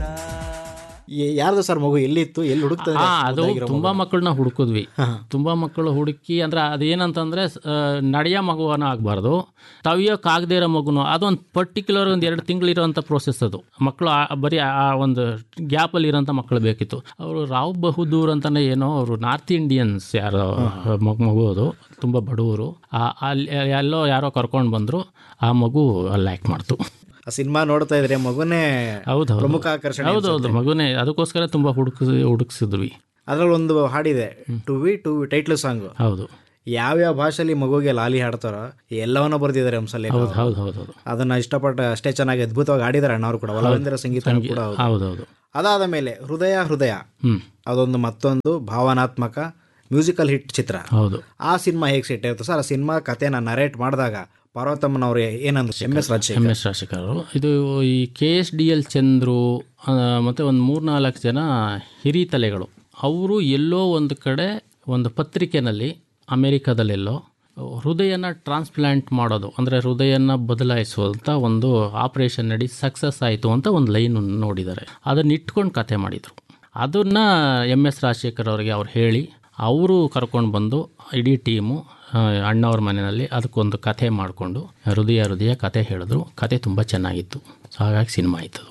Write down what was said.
ಈ- ಯಾರ್ದು ಸರ್ ಮಗು ಎಲ್ಲಿತ್ತು ಎಲ್ಲಿ ಹುಡುಕ್ತದೆ ಹಾ ಅದು ತುಂಬಾ ಮಕ್ಕಳನ್ನ ಹುಡುಕಿದ್ವಿ ತುಂಬಾ ಮಕ್ಕಳು ಹುಡುಕಿ ಅಂದ್ರೆ ಅದೇನಂತಂದ್ರೆ ಆ, ನಡೆಯೋ ಮಗುವನ ಆಗಬಾರ್ದು ತವಿಯೋಕ್ಕಾಗದೇ ಇರೋ ಮಗುನು ಅದೊಂದು ಪರ್ಟಿಕ್ಯುಲರ್ ಒಂದು ಎರಡು ತಿಂಗಳಿರೋಂಥ ಪ್ರೋಸೆಸ್ ಅದು ಮಕ್ಕಳು ಆ- ಬರೀ ಆ ಒಂದು ಗ್ಯಾಪಲ್ಲಿ ಇರೋಂಥ ಮಕ್ಕಳು ಬೇಕಿತ್ತು ಅವರು ರಾವ್ ಬಹದ್ದೂರ್ ಅಂತಾನೆ ಏನೋ ಅವರು ನಾರ್ತ್ ಇಂಡಿಯನ್ಸ್ ಯಾರೋ ಮಗು ಮಗು ಅದು ತುಂಬ ಬಡವರು ಆ- ಅಲ್ಲಿ ಎಲ್ಲೋ ಯಾರೋ ಕರ್ಕೊಂಡು ಬಂದರು ಆ ಮಗು ಅಲ್ಲಿ ಆ್ಯಕ್ಟ್ ಮಾಡ್ತು ಆ ಸಿನಿಮಾ ನೋಡ್ತಾ ಇದ್ರೆ ಮಗುನೇ ಹೌದು ಪ್ರಮುಖ ಆಕರ್ಷಣೆ ಹೌದೌದು ಮಗುನೇ ಅದಕ್ಕೋಸ್ಕರ ತುಂಬ ಹುಡುಕಿಸಿ ಹುಡುಕಿಸಿದ್ವಿ ಅದ್ರಲ್ಲಿ ಒಂದು ಹಾಡಿದೆ T V T V title song ಹೌದು ಯಾವ್ಯಾವ ಭಾಷೆಯಲ್ಲಿ ಮಗುಗೆ ಲಾಲಿ ಹಾಡ್ತಾರೋ ಎಲ್ಲವನ್ನ ಬರ್ದಿದ್ದಾರೆ ಹಂಸಲ್ಲಿ ಹೌದು ಹೌದು ಹೌದು ಹೌದು ಅದನ್ನ ಇಷ್ಟಪಟ್ಟು ಅಷ್ಟೇ ಚೆನ್ನಾಗಿ ಅದ್ಭುತವಾಗಿ ಹಾಡಿದ್ದಾರೆ ಅಣ್ಣವ್ರು ಕೂಡ ಒಲವೆಂದಿರ ಸಂಗೀತ ಕೂಡ ಹೌದು. ಹೌದೌದು ಅದಾದ ಮೇಲೆ ಹೃದಯ ಹೃದಯ ಹ್ಮ್ ಅದೊಂದು ಮತ್ತೊಂದು ಭಾವನಾತ್ಮಕ ಮ್ಯೂಸಿಕಲ್ ಹಿಟ್ ಚಿತ್ರ ಹೌದು ಆ ಸಿನಿಮಾ ಹೇಗೆ ಸೆಟ್ ಇರುತ್ತೆ ಸರ್ ಆ ಸಿನಿಮಾ ಕಥೆನ ನರೇಟ್ ಮಾಡಿದಾಗ ಪಾರ್ವತಮ್ಮನವ್ರು ಏನಂದ್ರು M S Rajashekar M S Rajashekar ಇದು ಈ K S D L Chandru ಆ, ಮತ್ತೆ ಒಂದು ಮೂರ್ನಾಲ್ಕು ಜನ ಹಿರಿತಲೆಗಳು ಅವರು ಎಲ್ಲೋ ಒಂದು ಕಡೆ ಒಂದು ಪತ್ರಿಕೆನಲ್ಲಿ ಅಮೇರಿಕಾದಲ್ಲೆಲ್ಲೋ ಹೃದಯನ ಟ್ರಾನ್ಸ್ಪ್ಲಾಂಟ್ ಮಾಡೋದು ಅಂದರೆ ಹೃದಯನ ಬದಲಾಯಿಸುವಂಥ ಒಂದು ಆಪರೇಷನ್ ನಡಿ ಸಕ್ಸಸ್ ಆಯಿತು ಅಂತ ಒಂದು ಲೈನ್ ನೋಡಿದ್ದಾರೆ ಅದನ್ನ ಇಟ್ಕೊಂಡು ಕತೆ ಮಾಡಿದರು ಅದನ್ನು ಎಮ್ ಎಸ್ ರಾಜಶೇಖರ್ ಅವರಿಗೆ ಅವ್ರು ಹೇಳಿ ಅವರು ಕರ್ಕೊಂಡು ಬಂದು ಇಡೀ ಟೀಮು ಆ, ಅಣ್ಣವ್ರ ಮನೆಯಲ್ಲಿ ಅದಕ್ಕೊಂದು ಕಥೆ ಮಾಡಿಕೊಂಡು ಹೃದಯ ಹೃದಯ ಕತೆ ಹೇಳಿದ್ರು ಕತೆ ತುಂಬ ಚೆನ್ನಾಗಿತ್ತು ಸೊ ಹಾಗಾಗಿ ಸಿನಿಮಾ ಆಯ್ತು ಅದು